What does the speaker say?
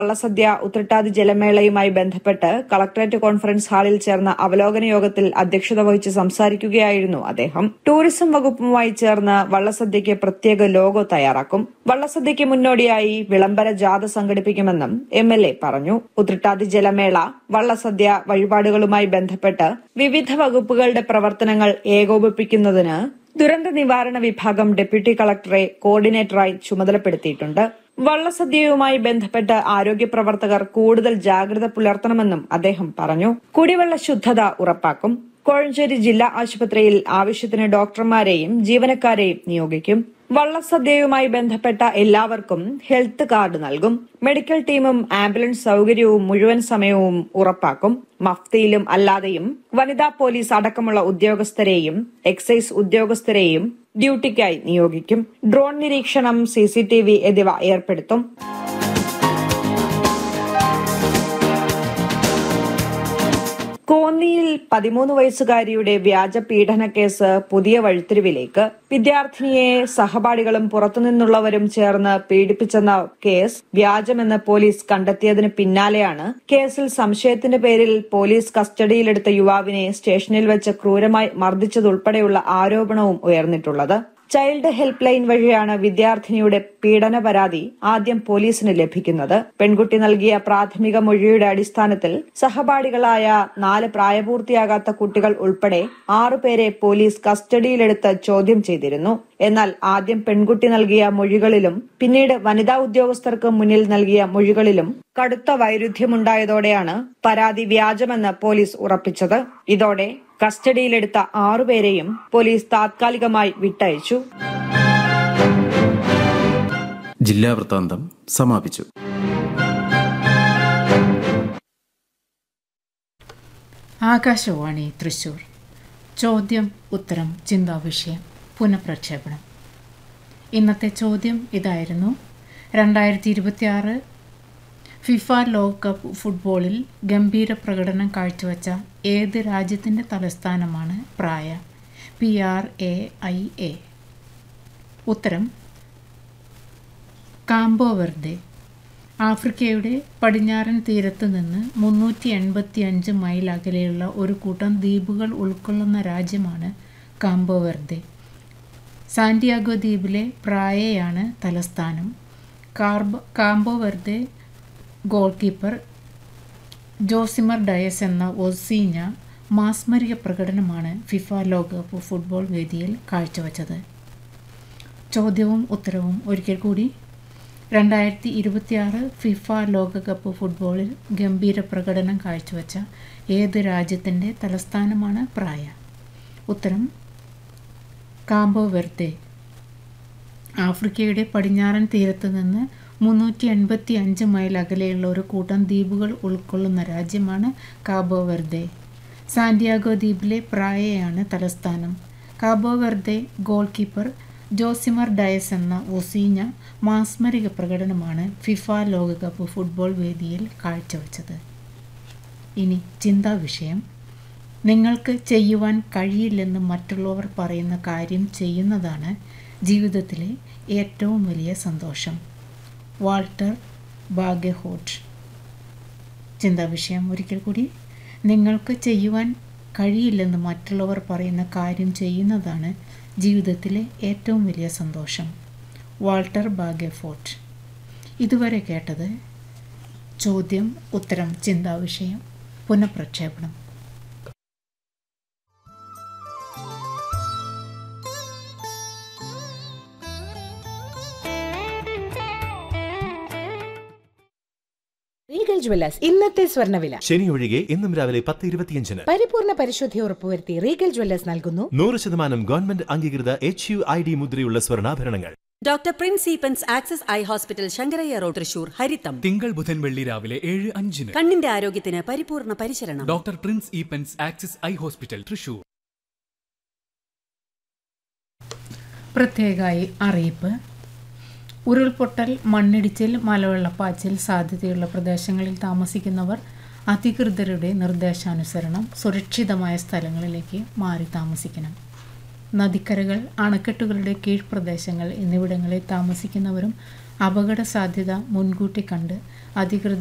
വള്ളസദ്യ ഉത്രട്ടാതി ജലമേളയുമായി ബന്ധപ്പെട്ട് collectorate conference ഹാളിൽ ചേർന്ന അവലോകന യോഗത്തിൽ അധ്യക്ഷത വഹിച്ച് സംസാരിക്കുകയായിരുന്നു അദ്ദേഹം ടൂറിസം വകുപ്പുമായി ചേർന്ന് വള്ളസദ്യയ്ക്ക് പ്രത്യേക ലോഗോ തയ്യാറാക്കും വള്ളസദ്യയ്ക്ക് മുന്നോടിയായി വിളംബര ജാഥ സംഘടിപ്പിക്കുമെന്നും എം എൽ എ പറഞ്ഞു ഉത്രട്ടാതി ജലമേള വള്ളസദ്യ വഴിപാടുകളുമായി ബന്ധപ്പെട്ട് വിവിധ വകുപ്പുകളുടെ പ്രവർത്തനങ്ങൾ ഏകോപിപ്പിക്കുന്നതിന് ദുരന്ത നിവാരണ വിഭാഗം ഡെപ്യൂട്ടി കളക്ടറെ കോർഡിനേറ്ററായി ചുമതലപ്പെടുത്തിയിട്ടുണ്ട് വള്ളസദ്യയുമായി ബന്ധപ്പെട്ട് ആരോഗ്യ പ്രവർത്തകർ കൂടുതൽ ജാഗ്രത പുലർത്തണമെന്നും അദ്ദേഹം പറഞ്ഞു കുടിവെള്ള ശുദ്ധത ഉറപ്പാക്കും കോഴഞ്ചേരി ജില്ലാ ആശുപത്രിയിൽ ആവശ്യത്തിന് ഡോക്ടർമാരെയും ജീവനക്കാരെയും നിയോഗിക്കും വള്ളസദ്യയുമായി ബന്ധപ്പെട്ട എല്ലാവർക്കും ഹെൽത്ത് കാർഡ് നൽകും മെഡിക്കൽ ടീമും ആംബുലൻസ് സൗകര്യവും മുഴുവൻ സമയവും ഉറപ്പാക്കും മഫ്തിയിലും അല്ലാതെയും വനിതാ പോലീസ് അടക്കമുള്ള ഉദ്യോഗസ്ഥരെയും എക്സൈസ് ഉദ്യോഗസ്ഥരെയും ഡ്യൂട്ടിക്കായി നിയോഗിക്കും ഡ്രോൺ നിരീക്ഷണം സിസിടിവി എന്നിവ ഏർപ്പെടുത്തും കോന്നിയിൽ പതിമൂന്ന് വയസ്സുകാരിയുടെ വ്യാജ പീഡന കേസ് പുതിയ വഴിത്തിരിവിലേക്ക് വിദ്യാർത്ഥിനിയെ സഹപാഠികളും പുറത്തുനിന്നുള്ളവരും ചേർന്ന് പീഡിപ്പിച്ചെന്ന കേസ് വ്യാജമെന്ന് പോലീസ് കണ്ടെത്തിയതിന് പിന്നാലെയാണ് കേസിൽ സംശയത്തിന്റെ പേരിൽ പോലീസ് കസ്റ്റഡിയിലെടുത്ത യുവാവിനെ സ്റ്റേഷനിൽ വെച്ച് ക്രൂരമായി മർദ്ദിച്ചതുൾപ്പെടെയുള്ള ആരോപണവും ഉയർന്നിട്ടുള്ളത് ചൈൽഡ് ഹെൽപ്പ് ലൈൻ വഴിയാണ് വിദ്യാർത്ഥിനിയുടെ പീഡന പരാതി ആദ്യം പോലീസിന് ലഭിക്കുന്നത് പെൺകുട്ടി നൽകിയ പ്രാഥമിക മൊഴിയുടെ അടിസ്ഥാനത്തിൽ സഹപാഠികളായ നാല് പ്രായപൂർത്തിയാകാത്ത കുട്ടികൾ ഉൾപ്പെടെ ആറുപേരെ പോലീസ് കസ്റ്റഡിയിലെടുത്ത് ചോദ്യം ചെയ്തിരുന്നു എന്നാൽ ആദ്യം പെൺകുട്ടി നൽകിയ മൊഴികളിലും പിന്നീട് വനിതാ ഉദ്യോഗസ്ഥർക്ക് മുന്നിൽ നൽകിയ മൊഴികളിലും കടുത്ത വൈരുദ്ധ്യമുണ്ടായതോടെയാണ് പരാതി വ്യാജമെന്ന് പോലീസ് ഉറപ്പിച്ചത് ഇതോടെ കസ്റ്റഡിയിലെടുത്ത ആറുപേരെയും പോലീസ് താത്കാലികമായി വിട്ടയച്ചു ജില്ലാ വൃത്താന്തം സമാപിച്ചു ആകാശവാണി തൃശൂർ ചോദ്യം ഉത്തരം ചിന്താവിഷയം പുനഃപ്രക്ഷേപണം ഇന്നത്തെ ചോദ്യം ഇതായിരുന്നു രണ്ടായിരത്തി ഇരുപത്തിയാറ് ഫിഫ ലോകകപ്പ് ഫുട്ബോളിൽ ഗംഭീര പ്രകടനം കാഴ്ചവെച്ച ഏത് രാജ്യത്തിൻ്റെ തലസ്ഥാനമാണ് Praia P R A I A ഉത്തരം കാംബോ വെർദെ ആഫ്രിക്കയുടെ പടിഞ്ഞാറൻ തീരത്ത് നിന്ന് മുന്നൂറ്റി എൺപത്തി അഞ്ച് മൈൽ അകലെയുള്ള ഒരു കൂട്ടം ദ്വീപുകൾ ഉൾക്കൊള്ളുന്ന രാജ്യമാണ് കാംബോ വെർദെ സാന്റിയാഗോ ദ്വീപിലെ പ്രായയാണ് തലസ്ഥാനം Cabo Cabo Verde goalkeeper Josimar Dias എന്ന ഒസീഞ്ഞ മാസ്മരിക പ്രകടനമാണ് ഫിഫ ലോകകപ്പ് ഫുട്ബോൾ വേദിയിൽ കാഴ്ചവെച്ചത് ചോദ്യവും ഉത്തരവും ഒരിക്കൽ കൂടി രണ്ടായിരത്തി ഇരുപത്തിയാറ് ഫിഫ ലോകകപ്പ് ഫുട്ബോളിൽ ഗംഭീര പ്രകടനം കാഴ്ചവെച്ച ഏത് രാജ്യത്തിൻ്റെ തലസ്ഥാനമാണ് പ്രായ ഉത്തരം കാംബോ വെർദെ ആഫ്രിക്കയുടെ പടിഞ്ഞാറൻ തീരത്ത് നിന്ന് മുന്നൂറ്റി എൺപത്തി അഞ്ച് മൈൽ അകലെയുള്ള ഒരു കൂട്ടം ദ്വീപുകൾ ഉൾക്കൊള്ളുന്ന രാജ്യമാണ് കാബോ വെർദെ സാന്റിയാഗോ ദ്വീപിലെ പ്രായയാണ് തലസ്ഥാനം Cabo Verde goalkeeper Josimar Dias എന്ന ഒസീഞ്ഞ മാസ്മരിക പ്രകടനമാണ് ഫിഫ ലോകകപ്പ് ഫുട്ബോൾ വേദിയിൽ കാഴ്ചവെച്ചത് ഇനി ചിന്താ വിഷയം നിങ്ങൾക്ക് ചെയ്യുവാൻ കഴിയില്ലെന്ന് മറ്റുള്ളവർ പറയുന്ന കാര്യം ചെയ്യുന്നതാണ് ജീവിതത്തിലെ ഏറ്റവും വലിയ സന്തോഷം വാൾട്ടർ ബാഗെഹോട്ട് ചിന്താ വിഷയം ഒരിക്കൽ കൂടി നിങ്ങൾക്ക് ചെയ്യുവാൻ കഴിയില്ലെന്ന് മറ്റുള്ളവർ പറയുന്ന കാര്യം ചെയ്യുന്നതാണ് ജീവിതത്തിലെ ഏറ്റവും വലിയ സന്തോഷം വാൾട്ടർ ബാഗെഫോർട്ട് ഇതുവരെ കേട്ടത് ചോദ്യം ഉത്തരം ചിന്താവിഷയം പുനഃപ്രക്ഷേപണം റീഗൽ ജ്വല്ലേഴ്സ് ഇന്നത്തെ സ്വർണ്ണവില ശനി ഒഴികെ ഇന്നും രാവിലെ പത്ത് ഇരുപത്തിയഞ്ചിന് പരിപൂർണ പരിശുദ്ധി ഉറപ്പുവരുത്തി റീഗൽ ജ്വല്ലേഴ്സ് നൽകുന്നു നൂറ് ശതമാനം ഗവൺമെന്റ് അംഗീകൃത എച്ച് യു ഐ ഡി മുദ്രയുള്ള സ്വർണ്ണാഭരണങ്ങൾ doctor Prince Eapen's Axis eye hospital Shankarayya road Thrissur ഹരിത്തം തിങ്കൾ ബുധൻ വെള്ളി രാവിലെ ഏഴ് അഞ്ചിന് കണ്ണിന്റെ ആരോഗ്യത്തിന് പരിപൂർണ പരിചരണം doctor Prince Eapen's Axis eye hospital Thrissur പ്രത്യേകമായി അറിയിപ്പ് ഉരുൾപൊട്ടൽ മണ്ണിടിച്ചിൽ മലവെള്ളപ്പാച്ചിൽ സാധ്യതയുള്ള പ്രദേശങ്ങളിൽ താമസിക്കുന്നവർ അധികൃതരുടെ നിർദ്ദേശാനുസരണം സുരക്ഷിതമായ സ്ഥലങ്ങളിലേക്ക് മാറി താമസിക്കണം നദിക്കരകൾ അണക്കെട്ടുകളുടെ കീഴ്പ്രദേശങ്ങൾ എന്നിവിടങ്ങളിൽ താമസിക്കുന്നവരും അപകട സാധ്യത മുൻകൂട്ടി കണ്ട് അധികൃതർ